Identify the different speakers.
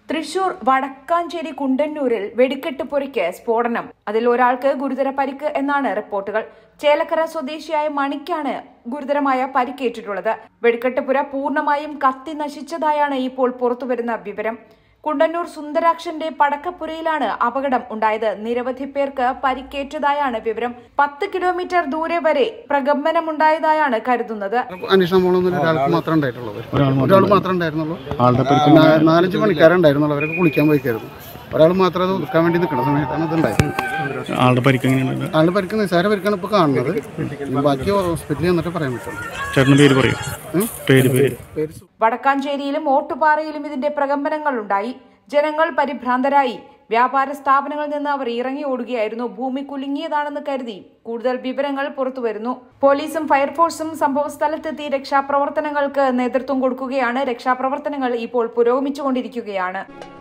Speaker 1: തൃശൂർ വടക്കാഞ്ചേരി കുണ്ടന്നൂരിൽ വെടിക്കെട്ട് പൊരിക്ക് സ്ഫോടനം അതിൽ ഒരാൾക്ക് ഗുരുതര പരിക്ക് എന്നാണ് റിപ്പോർട്ടുകൾ ചേലക്കര സ്വദേശിയായ മണിക്കാണ് ഗുരുതരമായ പരിക്കേറ്റിട്ടുള്ളത് വെടിക്കെട്ടുപുര പൂർണ്ണമായും കത്തി നശിച്ചതായാണ് ഇപ്പോൾ പുറത്തുവരുന്ന വിവരം കുണ്ടന്നൂർ സുന്ദരാക്ഷന്റെ പടക്കപ്പുരയിലാണ് അപകടം ഉണ്ടായത് നിരവധി പേർക്ക് പരിക്കേറ്റതായാണ് വിവരം പത്ത് കിലോമീറ്റർ ദൂരെ വരെ പ്രകമ്പനമുണ്ടായതായാണ് കരുതുന്നത്
Speaker 2: അന്വേഷണം പോകണമെന്നൊരു ഒരാൾക്ക് മാത്രമേ ഉണ്ടായിട്ടുള്ളൂ ഒരാൾ മാത്രമേ ഉണ്ടായിരുന്നുള്ളൂ
Speaker 3: ആളുടെ പരിക്ക്
Speaker 2: നാ- നാലഞ്ച് പണിക്കാരുണ്ടായിരുന്നുള്ളൂ അവരൊക്കെ കുളിക്കാൻ പോയിക്കായിരുന്നു ഒരാൾ മാത്രം അത് ഒതുക്കാൻ വേണ്ടി നിൽക്കുന്ന സമയത്താണ് ഇത് ഉണ്ടായത്
Speaker 3: ആളുടെ പരിക്ക് എങ്ങനെയാണ്
Speaker 2: ആളുടെ പരിക്ക് നിസ്സാര പരിക്കാണ് ഇപ്പോൾ കാണുന്നത് ഇനി ബാക്കി ഹോസ്പിറ്റലിൽ എന്നിട്ട് പറയാൻ പറ്റുള്ളൂ
Speaker 3: ചേട്ടൻ്റെ പേര് പറയും
Speaker 2: ഉം?
Speaker 3: പേര് പേര്
Speaker 2: പേര് സു-
Speaker 1: വടക്കാഞ്ചേരിയിലും ഓട്ടുപാറയിലും ഇതിന്റെ പ്രകമ്പനങ്ങൾ ഉണ്ടായി ജനങ്ങൾ പരിഭ്രാന്തരായി വ്യാപാര സ്ഥാപനങ്ങളിൽ നിന്ന് അവർ ഇറങ്ങി ഓടുകയായിരുന്നു ഭൂമി കുലുങ്ങിയതാണെന്ന് കരുതി കൂടുതൽ വിവരങ്ങൾ പുറത്തുവരുന്നു പോലീസും ഫയർഫോഴ്സും സംഭവസ്ഥലത്തെത്തി രക്ഷാപ്രവർത്തനങ്ങൾക്ക് നേതൃത്വം കൊടുക്കുകയാണ് രക്ഷാപ്രവർത്തനങ്ങൾ ഇപ്പോൾ പുരോഗമിച്ചുകൊണ്ടിരിക്കുകയാണ്